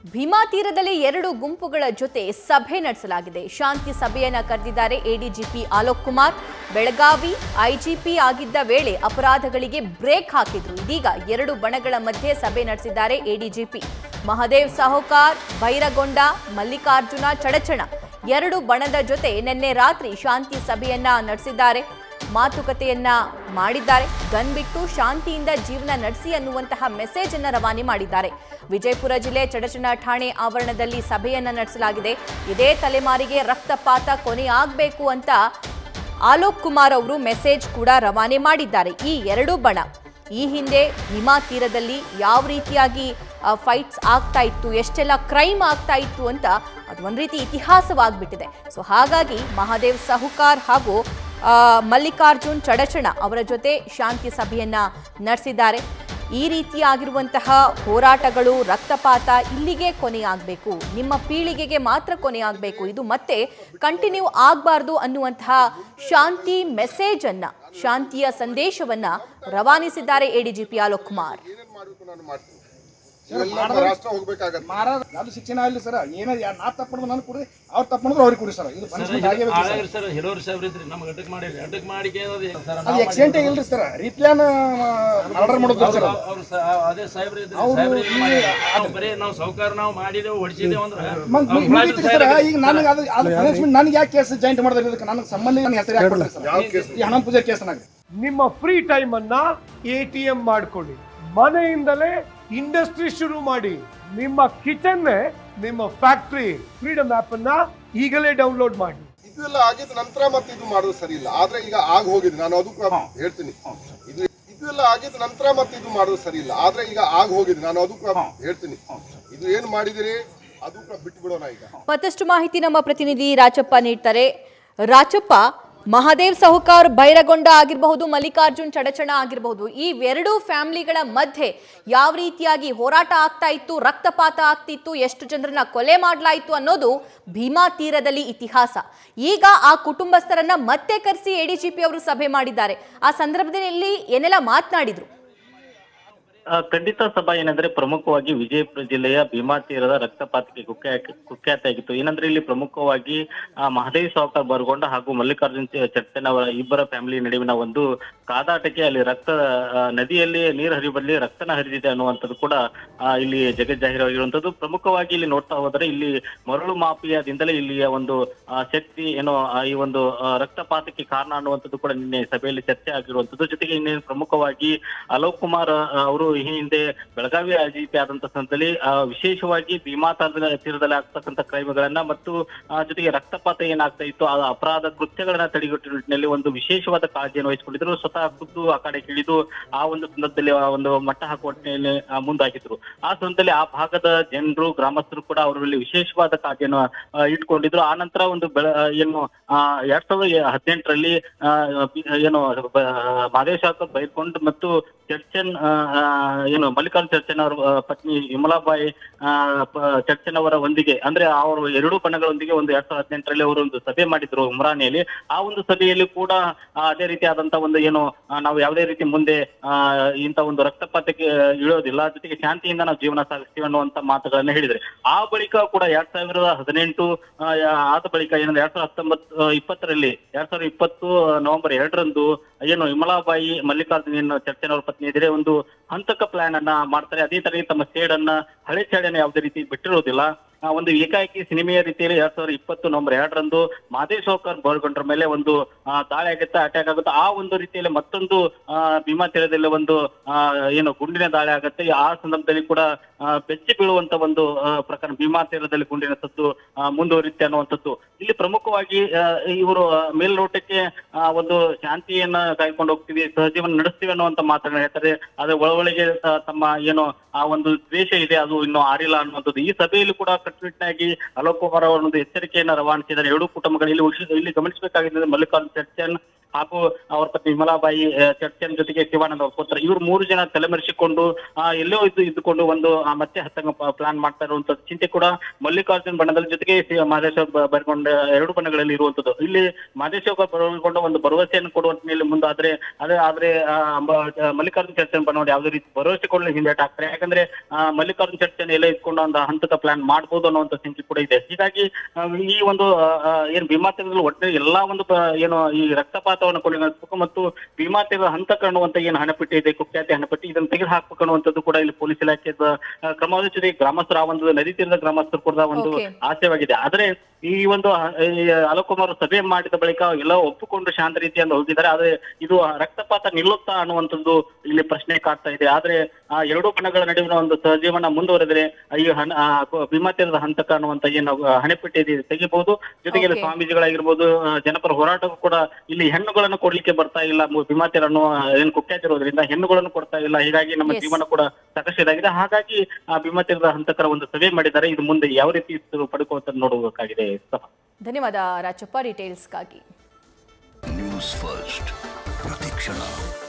ಭೀಮಾ ತೀರದಲ್ಲಿ ಎರಡು ಗುಂಪುಗಳ ಜೊತೆ ಸಭೆ ನಡೆಸಲಾಗಿದೆ ಶಾಂತಿ ಸಭೆಯನ್ನ ಕರೆದಿದ್ದಾರೆ ಎಡಿಜಿಪಿ ಆಲೋಕ್ ಕುಮಾರ್ ಬೆಳಗಾವಿ ಐಜಿಪಿ ಆಗಿದ್ದ ವೇಳೆ ಅಪರಾಧಗಳಿಗೆ ಬ್ರೇಕ್ ಹಾಕಿದ್ರು ಇದೀಗ ಎರಡು ಬಣಗಳ ಮಧ್ಯೆ ಸಭೆ ನಡೆಸಿದ್ದಾರೆ ಎಡಿಜಿಪಿ ಮಹದೇವ್ ಸಾಹುಕಾರ್ ಭೈರಗೊಂಡ ಮಲ್ಲಿಕಾರ್ಜುನ ಚಡಚಣ ಎರಡು ಬಣದ ಜೊತೆ ನಿನ್ನೆ ರಾತ್ರಿ ಶಾಂತಿ ಸಭೆಯನ್ನ ನಡೆಸಿದ್ದಾರೆ ಮಾತುಕತೆಯನ್ನ ಮಾಡಿದ್ದಾರೆ ಗನ್ ಬಿಟ್ಟು ಶಾಂತಿಯಿಂದ ಜೀವನ ನಡೆಸಿ ಅನ್ನುವಂತಹ ಮೆಸೇಜ್ ಅನ್ನ ರವಾನೆ ಮಾಡಿದ್ದಾರೆ ವಿಜಯಪುರ ಜಿಲ್ಲೆ ಚಡಚಣ ಠಾಣೆ ಆವರಣದಲ್ಲಿ ಸಭೆಯನ್ನ ನಡೆಸಲಾಗಿದೆ ಇದೇ ತಲೆಮಾರಿಗೆ ರಕ್ತಪಾತ ಕೊನೆಯಾಗಬೇಕು ಅಂತ ಆಲೋಕ್ ಕುಮಾರ್ ಅವರು ಮೆಸೇಜ್ ಕೂಡ ರವಾನೆ ಮಾಡಿದ್ದಾರೆ ಈ ಎರಡೂ ಬಣ ಈ ಹಿಂದೆ ಭೀಮಾ ತೀರದಲ್ಲಿ ಯಾವ ರೀತಿಯಾಗಿ ಫೈಟ್ಸ್ ಆಗ್ತಾ ಇತ್ತು ಎಷ್ಟೆಲ್ಲ ಕ್ರೈಮ್ ಆಗ್ತಾ ಇತ್ತು ಅಂತ ಅದು ಒಂದು ರೀತಿ ಇತಿಹಾಸವಾಗ್ಬಿಟ್ಟಿದೆ ಸೊ ಹಾಗಾಗಿ ಮಹಾದೇವ್ ಸಹುಕಾರ್ ಹಾಗೂ ಆ, ಮಲ್ಲಿಕಾರ್ಜುನ್ ಚಡಚಣ ಅವರ ಜೊತೆ ಶಾಂತಿ ಸಭೆಯನ್ನ ನಡೆಸಿದ್ದಾರೆ ಈ ರೀತಿಯಾಗಿರುವಂತಹ ಹೋರಾಟಗಳು ರಕ್ತಪಾತ ಇಲ್ಲಿಗೆ ಕೊನೆಯಾಗಬೇಕು ನಿಮ್ಮ ಪೀಳಿಗೆಗೆ ಮಾತ್ರ ಕೊನೆಯಾಗಬೇಕು ಇದು ಮತ್ತೆ ಕಂಟಿನ್ಯೂ ಆಗಬಾರ್ದು ಅನ್ನುವಂತಹ ಶಾಂತಿ ಮೆಸೇಜ್ ಅನ್ನ ಶಾಂತಿಯ ಸಂದೇಶವನ್ನ ರವಾನಿಸಿದ್ದಾರೆ ಎಡಿಜಿಪಿ ಆಲೋಕ್ ಕುಮಾರ್ ಏನೇನ್ ಮಾಡ್ಬೇಕು ನಾನು ಮಾಡ್ತೀನಿ ಇವೆಲ್ಲ ರಾಷ್ಟ್ರ ಹೋಗ್ಬೇಕಾಗತ್ತೆ ಮಾರಾದ ಅದು ಶಿಕ್ಷಣ ಇಲ್ಲ ಸರ್ ಏನೋ ಯಾ- ನಾ ತಪ್ಪಣಿದ್ರು ನಾನು ಕೊಡಿ ಅವ್ರು ತಪ್ಪಣಿದ್ರು ಅವ್ರಿಗೆ ಕೊಡಿ ಸರ್ ಇದು ಪನಿಷ್ಮೆಂಟ್ ಆಗೇ ಬೇಕು ಸರ್ ಹಾಗಾಗಿ ಸರ್ ಹಿರೋರ್ ಸಾಹೇಬ್ರ ಇದ್ರಿ ನಮ್ಗೆ ಅಟಕ್ ಮಾಡಿರಿ ಅಟಕ್ ಮಾಡಿ ಸರ್ ಅದು ಎಕ್ಸಿಡೆಂಟ್ ಇಲ್ರಿ ಸರ್ ರೀಪ್ಲಾನ್ ಆರ್ಡರ್ ಮಾಡೋದು ಸರ್ ಅದು. ಅವ್ರು ಸ- ಅದೇ ಸಾಹೇಬ್ರ ಇದ್ರಿ ಅವ್ರು ಸಾಹೇಬ್ರ ಇಲ್ಲಿ ನಾವು ಬರೀ ನಾವು ಸಾವುಕಾರ ನಾವು ಮಾಡಿದೆವು ಹೊಡಿಸಿದೆವು ಅಂದ್ರೆ ಮತ್ತ್ ಅವ್ರು ಮುಗೀತು ಹುಳಾಟ ಸರ್ ಸಾಹೇಬ್ರ ಈಗ ನನಗೆ ಅದು ಅದು ಪನಿಷ್ಮೆಂಟ್ ನನಗೆ ಯಾಕೆ ಕೇಸ್ ಜಾಯಿಂಟ್ ಮಾಡಿದ್ರೆ ಇದಕ್ಕೆ ನನಗೆ ಸಂಬಂಧ ನನ್ನ ಹೆಸರು ಯಾಕೆ ಕೊಡ್ತಾರೆ ಸರ್ ಯಾವ ಕೇಸ್ ಈ ಹಣ ಪೂಜೆ ಕೇಸ್ನಾಗ ನಿಮ್ಮ ಫ್ರೀ ಟೈಮ್ ಅನ್ನ ಎ ಟಿ ಎಂ ಮಾಡ್ಕೊಳ್ಳಿ ಮನೆಯಿಂದಲೇ ಇಂಡಸ್ಟ್ರಿ ಶುರು ಮಾಡಿ ನಿಮ್ಮ ಕಿಚನ್ ನಿಮ್ಮ ಫ್ಯಾಕ್ಟ್ರಿ ಫ್ರೀಡಮ್ ಆಪ್ ಅನ್ನ ಈಗಲೇ ಡೌನ್ಲೋಡ್ ಮಾಡಿ ಇದೆಲ್ಲ ಆಗಿದ ನಂತರ ಮತ್ತೆ ಇದು ಮಾಡೋದು ಸರಿ ಇಲ್ಲ ಆದ್ರೆ ಈಗ ಆಗ ಹೋಗಿದೆ ನಾನು ಅದಕ್ಕೂ ಹೇಳ್ತೀನಿ ಇದು ಇದೆಲ್ಲ ಆಗಿದ ನಂತರ ಮತ್ತೆ ಇದು ಮಾಡೋದು ಸರಿ ಇಲ್ಲ ಆದ್ರೆ ಈಗ ಆಗ ಹೋಗಿದೆ ನಾನು ಅದಕ್ಕೂ ಹೇಳ್ತೀನಿ ಇದು ಏನ್ ಮಾಡಿದಿರಿ ಅದಕ್ಕೂ ಬಿಟ್ಟು ಬಿಡೋಣ ಈಗ ಮತ್ತಷ್ಟು ಮಾಹಿತಿ ನಮ್ಮ ಪ್ರತಿನಿಧಿ ರಾಚಪ್ಪ ನೀಡ್ತಾರೆ ರಾಚಪ್ಪ ಮಹಾದೇವ್ ಸಹುಕಾರ್ ಬೈರಗೊಂಡ ಆಗಿರಬಹುದು ಮಲ್ಲಿಕಾರ್ಜುನ್ ಚಡಚಣ ಆಗಿರಬಹುದು ಈ ಎರಡೂ ಫ್ಯಾಮಿಲಿಗಳ ಮಧ್ಯೆ ಯಾವ ರೀತಿಯಾಗಿ ಹೋರಾಟ ಆಗ್ತಾ ಇತ್ತು ರಕ್ತಪಾತ ಆಗ್ತಿತ್ತು ಎಷ್ಟು ಜನರನ್ನ ಕೊಲೆ ಮಾಡಲಾಯಿತು ಅನ್ನೋದು ಭೀಮಾ ತೀರದಲ್ಲಿ ಇತಿಹಾಸ ಈಗ ಆ ಕುಟುಂಬಸ್ಥರನ್ನ ಮತ್ತೆ ಕರೆಸಿ ಎಡಿಜಿಪಿ ಅವರು ಸಭೆ ಮಾಡಿದ್ದಾರೆ ಆ ಸಂದರ್ಭದಲ್ಲಿ ಏನೆಲ್ಲ ಮಾತನಾಡಿದ್ರು ಆ, ಖಂಡಿತ ಸಭಾ ಏನಂದ್ರೆ ಪ್ರಮುಖವಾಗಿ ವಿಜಯಪುರ ಜಿಲ್ಲೆಯ ಭೀಮಾ ತೀರದ ರಕ್ತಪಾತಕ್ಕೆ ಕುಖ್ಯಾ- ಕುಖ್ಯಾತಿಯಾಗಿತ್ತು ಏನಂದ್ರೆ ಇಲ್ಲಿ ಪ್ರಮುಖವಾಗಿ ಆ, ಮಹದೇವ್ ಸಾವ್ಕರ್ ಬರ್ಗೊಂಡ ಹಾಗೂ ಮಲ್ಲಿಕಾರ್ಜುನ್ ಚ- ಚಟ್ಟನ್ ಅವರ ಇಬ್ಬರ ಫ್ಯಾಮಿಲಿ ನಡುವಿನ ಒಂದು ಕಾದಾಟಕ್ಕೆ ಅಲ್ಲಿ ರಕ್ತ ಆ, ನದಿಯಲ್ಲಿ ನೀರು ಹರಿಯುವಲ್ಲಿ ರಕ್ತನ ಹರಿದಿದೆ ಅನ್ನುವಂಥದ್ದು ಕೂಡ ಆ, ಇಲ್ಲಿ ಜಗಜ್ಜಾಹೀರವಾಗಿರುವಂತದ್ದು ಪ್ರಮುಖವಾಗಿ ಇಲ್ಲಿ ನೋಡ್ತಾ ಹೋದರೆ ಇಲ್ಲಿ ಮರಳು ಮಾಫಿಯಾದಿಂದಲೇ ಇಲ್ಲಿಯ ಒಂದು ಆ, ಶಕ್ತಿ ಏನೋ ಆ, ಈ ಒಂದು ಆ, ರಕ್ತಪಾತಕ್ಕೆ ಕಾರಣ ಅನ್ನುವಂಥದ್ದು ಕೂಡ ನಿನ್ನೆ ಸಭೆಯಲ್ಲಿ ಚರ್ಚೆ ಆಗಿರುವಂತದ್ದು ಜೊತೆಗೆ ಇನ್ನೇನು ಪ್ರಮುಖವಾಗಿ ಅಲೋಕ್ ಕುಮಾರ್ ಆ, ಅವರು ಈ ಹಿಂದೆ ಬೆಳಗಾವಿ ಐಜಿಪಿ ಆದಂತ ಸಂದರ್ಭದಲ್ಲಿ ಆ, ವಿಶೇಷವಾಗಿ ಭೀಮಾ ತೀರದ ತೀರದಲ್ಲಿ ಆಗ್ತಕ್ಕಂಥ ಕ್ರೈಮ್ಗಳನ್ನ ಮತ್ತು ಆ, ಜೊತೆಗೆ ರಕ್ತಪಾತ ಏನಾಗ್ತಾ ಇತ್ತು ಆ ಅಪರಾಧ ಕೃತ್ಯಗಳನ್ನ ತಡೆಗಟ್ಟುವ ನಿಟ್ಟಿನಲ್ಲಿ ಒಂದು ವಿಶೇಷವಾದ ಕಾಳಜಿಯನ್ನು ವಹಿಸಿಕೊಂಡಿದ್ರು ಸ್ವತಃ ಖುದ್ದು ಆ ಕಡೆ ಇಳಿದು ಆ ಒಂದು ಸಂದರ್ಭದಲ್ಲಿ ಆ ಒಂದು ಮಟ್ಟ ಹಾಕುವ ನಿಟ್ಟಿನಲ್ಲಿ ಆ, ಮುಂದಾಗಿದ್ರು ಆ ಸಂದರ್ಭದಲ್ಲಿ ಆ ಭಾಗದ ಜನರು ಗ್ರಾಮಸ್ಥರು ಕೂಡ ಅವರಲ್ಲಿ ವಿಶೇಷವಾದ ಕಾಳಜಿಯನ್ನು ಆ, ಇಟ್ಕೊಂಡಿದ್ರು ಆ ನಂತರ ಒಂದು ಬೆಳ ಏನು ಆ, ಎರಡ್ ಸಾವಿರದ ಹದಿನೆಂಟರಲ್ಲಿ ಆ, ಬಿ- ಏನು ಬ- ಮಾದೇವ್ ಶಾಸಕ ಬೈರ್ಕೊಂಡ್ ಮತ್ತು ಚರ್ಚನ್ ಆ, ಆ, ಏನು ಮಲ್ಲಿಕಾರ್ಜುನ್ ಚರ್ಚನ್ ಅವರ ಆ, ಪತ್ನಿ ವಿಮಲಾಬಾಯಿ ಆ, ಪ- ಚರ್ಚನ್ ಅವರ ಒಂದಿಗೆ ಅಂದ್ರೆ ಅವರು ಎರಡೂ ಬಣಗಳೊಂದಿಗೆ ಒಂದು ಎರಡ್ ಸಾವಿರದ ಹದಿನೆಂಟರಲ್ಲಿ ಅವರು ಒಂದು ಸಭೆ ಮಾಡಿದ್ರು ಉಮ್ರಾನಿಯಲ್ಲಿ ಆ ಒಂದು ಸಭೆಯಲ್ಲಿ ಕೂಡ ಆ, ಅದೇ ರೀತಿಯಾದಂತ ಒಂದು ಏನು ಆ, ನಾವು ಯಾವುದೇ ರೀತಿ ಮುಂದೆ ಆ, ಇಂಥ ಒಂದು ರಕ್ತಪಾತಕ್ಕೆ ಇಳಿಯೋದಿಲ್ಲ ಜೊತೆಗೆ ಶಾಂತಿಯಿಂದ ನಾವು ಜೀವನ ಸಾಗಿಸ್ತೀವಿ ಅನ್ನುವಂತ ಮಾತುಗಳನ್ನ ಹೇಳಿದ್ರೆ ಆ ಬಳಿಕ ಕೂಡ ಎರಡ್ ಸಾವಿರದ ಹದಿನೆಂಟು ಆ, ಆದ ಬಳಿಕ ಏನಂದ್ರೆ ಎರಡ್ ಸಾವಿರದ ಹತ್ತೊಂಬತ್ತು ಆ, ಇಪ್ಪತ್ತರಲ್ಲಿ ಎರಡ್ ಸಾವಿರದ ಇಪ್ಪತ್ತು ನವೆಂಬರ್ ಎರಡರಂದು ಏನು ವಿಮಲಾಬಾಯಿ ಮಲ್ಲಿಕಾರ್ಜುನ್ ಏನು ಚರ್ಚನ್ ಅವರ ಪತ್ನಿ ಇದ್ರೆ ಒಂದು ಹಂತಕ ಪ್ಲಾನ್ ಅನ್ನ ಮಾಡ್ತಾರೆ ಅದೇ ತರ ತಮ್ಮ ಸೇಡನ್ನ ಹಳೆ ಸೇಡನ್ನ ಯಾವುದೇ ರೀತಿ ಬಿಟ್ಟಿರೋದಿಲ್ಲ ಆ, ಒಂದು ಏಕಾಏಕಿ ಸಿನಿಮೆಯ ರೀತಿಯಲ್ಲಿ ಎರಡ್ ಸಾವಿರದ ಇಪ್ಪತ್ತು ನವೆಂಬರ್ ಎರಡರಂದು ಮಾದೇವ್ ಸಾವ್ಕರ್ ಬೋರ್ಗೊಂಡ್ರ ಮೇಲೆ ಒಂದು ಆ, ದಾಳಿ ಆಗುತ್ತೆ ಅಟ್ಯಾಕ್ ಆಗುತ್ತೆ ಆ ಒಂದು ರೀತಿಯಲ್ಲಿ ಮತ್ತೊಂದು ಆ, ಭೀಮಾ ತೀರದಲ್ಲಿ ಒಂದು ಆ, ಏನು ಗುಂಡಿನ ದಾಳಿ ಆಗುತ್ತೆ ಆ ಸಂದರ್ಭದಲ್ಲಿ ಕೂಡ ಆ, ಬೆಚ್ಚಿ ಬೀಳುವಂತ ಒಂದು ಆ, ಪ್ರಕರಣ ಭೀಮಾ ತೀರದಲ್ಲಿ ಗುಂಡಿನ ಸದ್ದು ಆ, ಮುಂದುವರಿಯುತ್ತೆ ಅನ್ನುವಂಥದ್ದು ಇಲ್ಲಿ ಪ್ರಮುಖವಾಗಿ ಆ, ಇವರು ಆ, ಮೇಲ್ನೋಟಕ್ಕೆ ಆ, ಒಂದು ಶಾಂತಿಯನ್ನ ಕಾಯ್ಕೊಂಡು ಹೋಗ್ತೀವಿ ಸಹಜೀವನ ನಡೆಸ್ತೀವಿ ಅನ್ನುವಂತ ಮಾತನ್ನ ಹೇಳ್ತಾರೆ ಆದ್ರೆ ಒಳಗೊಳಗೆ ಆ, ತಮ್ಮ ಏನು ಆ ಒಂದು ದ್ವೇಷ ಇದೆ ಅದು ಇನ್ನು ಆರಿಲ್ಲ ಅನ್ನುವಂಥದ್ದು ಈ ಸಭೆಯಲ್ಲಿ ಕೂಡ ಕಟ್ಟುನಿಟ್ಟಾಗಿ ಅಲೋಕ್ ಕುಮಾರ್ ಅವರ ಒಂದು ಎಚ್ಚರಿಕೆಯನ್ನ ರವಾನಿಸಿದ್ದಾರೆ ಎರಡೂ ಕುಟುಂಬಗಳು ಇಲ್ಲಿ ಉಳಿಸಿ- ಇಲ್ಲಿ ಗಮನಿಸಬೇಕಾಗಿದೆ ಮಲ್ಲಿಕಾರ್ಜುನ್ ಚರ್ಚನ್ ಹಾಗೂ ಅವ್ರ ಪತ್ನಿ ವಿಮಲಾಬಾಯಿ ಆ, ಚರ್ಚನ್ ಜೊತೆಗೆ ಶಿವಾನಂದ್ ಅವ್ರ ಪುತ್ರ ಇವ್ರು ಮೂರು ಜನ ತಲೆಮರೆಸಿಕೊಂಡು ಆ, ಎಲ್ಲೋ ಇದ್ದು ಇದ್ದುಕೊಂಡು ಒಂದು ಆ, ಮತ್ತೆ ಹತ್ತಂಗ ಪ್ಲಾನ್ ಮಾಡ್ತಾ ಇರುವಂತ ಚಿಂತೆ ಕೂಡ ಮಲ್ಲಿಕಾರ್ಜುನ್ ಬಣ್ಣದಲ್ಲಿ ಜೊತೆಗೆ ಸಿ- ಮಹದೇಶ್ವರ ಬ- ಬರ್ಕೊಂಡ ಎರಡು ಬಣ್ಣಗಳಲ್ಲಿ ಇರುವಂತದ್ದು ಇಲ್ಲಿ ಮಹದೇಶ್ವರ ಬರ್ಕೊಂಡ ಒಂದು ಭರವಸೆಯನ್ನು ಕೊಡುವಂತ ಮೇಲೆ ಮುಂದಾದ್ರೆ ಅದೇ ಆದ್ರೆ ಆ, ಮ- ಆ, ಮಲ್ಲಿಕಾರ್ಜುನ್ ಚರ್ಚನ್ ಬಣ್ಣವರು ಯಾವುದೇ ರೀತಿ ಭರವಸೆ ಕೊಡಲು ಹಿಂದೇಟ್ ಹಾಕ್ತಾರೆ ಯಾಕಂದ್ರೆ ಆ, ಮಲ್ಲಿಕಾರ್ಜುನ್ ಚರ್ಚನ್ ಎಲ್ಲ ಇಟ್ಕೊಂಡು ಒಂದು ಹಂತಕ ಪ್ಲಾನ್ ಮಾಡ್ಬೋದು ಅನ್ನುವಂತ ಚಿಂತೆ ಕೂಡ ಇದೆ ಹೀಗಾಗಿ ಆ, ಈ ಒಂದು ಆ, ಆ, ಏನ್ ಭೀಮಾ ತೀರದಲ್ಲಿ ಒಟ್ಟೆ ಎಲ್ಲಾ ಒಂದು ಪ- ಏನು ಈ ರಕ್ತಪಾತವನ್ನು ಕೊಡಬೇಕು ಮತ್ತು ಭೀಮಾ ತೀರದ ಹಂತಕ ಅನ್ನುವಂತ ಏನು ಹಣಪಟ್ಟಿ ಇದೆ ಕುಖ್ಯಾತಿ ಹಣಪಟ್ಟಿ ಇದನ್ನು ತೆಗೆದು ಹಾಕ್ಬೇಕು ಅನ್ನುವಂಥದ್ದು ಕೂಡ ಇಲ್ಲಿ ಪೊಲೀಸ್ ಇಲಾಖೆದ ಆ, ಕ್ರಮದ ಜೊತೆಗೆ ಗ್ರಾಮಸ್ಥರು ಆ ಒಂದು ನದಿ ತೀರದ ಗ್ರಾಮಸ್ಥರು ಕೂಡ ಒಂದು Okay. ಆಶಯವಾಗಿದೆ ಆದ್ರೆ ಈ ಒಂದು ಆ, ಈ ಅಲೋಕ್ ಕುಮಾರ್ ಸಭೆ ಮಾಡಿದ ಬಳಿಕ ಎಲ್ಲ ಒಪ್ಪಿಕೊಂಡು ಶಾಂತ ರೀತಿಯಿಂದ ಹೋಗಿದ್ದಾರೆ ಆದ್ರೆ ಇದು ರಕ್ತಪಾತ ನಿಲ್ಲುತ್ತಾ ಅನ್ನುವಂಥದ್ದು ಇಲ್ಲಿ ಪ್ರಶ್ನೆ ಕಾಡ್ತಾ ಇದೆ ಆದ್ರೆ ಆ ಎರಡು ಬಣಗಳ ನಡುವಿನ ಒಂದು ಸಹಜೀವನ ಮುಂದುವರೆದರೆ ಈ ಹಣ ಆ, ಕು- ಭೀಮಾ ತೀರದ ಹಂತಕ ಅನ್ನುವಂತ ಏನು ಆ, ಹಣೆಪಟ್ಟಿ ಇದೆ ಇದು ತೆಗಿಬಹುದು ಜೊತೆಗೆ ಇಲ್ಲಿ Okay. ಸ್ವಾಮೀಜಿಗಳಾಗಿರ್ಬೋದು ಆ, ಜನಪರ ಹೋರಾಟಕ್ಕೂ ಕೂಡ ಇಲ್ಲಿ ಹೆಣ್ಣುಗಳನ್ನು ಕೊಡ್ಲಿಕ್ಕೆ ಬರ್ತಾ ಇಲ್ಲ ಮು- ಭೀಮಾ ತೀರ ಅನ್ನೋ ಏನ್ ಕುಖ್ಯಾತಿ ಇರೋದ್ರಿಂದ ಹೆಣ್ಣುಗಳನ್ನು ಕೊಡ್ತಾ ಇಲ್ಲ ಹೀಗಾಗಿ ನಮ್ಮ Yes. ಜೀವನ ಕೂಡ ಸಾಕಷ್ಟು ಇದಾಗಿದೆ ಹಾಗಾಗಿ ಆ ಭೀಮಾ ತೀರದ ಹಂತಕರ ಒಂದು ಸಭೆ ಮಾಡಿದ್ದಾರೆ ಇದು ಮುಂದೆ ಯಾವ ರೀತಿ ಪಡ್ಕೋತ ನೋಡಬೇಕಾಗಿದೆ ಸಭಾ ಧನ್ಯವಾದ ರಾಜಪ್ಪ ಡೀಟೇಲ್ಸ್ಗಾಗಿ ನ್ಯೂಸ್ ಫಸ್ಟ್ ಪ್ರತಿಕ್ಷಣ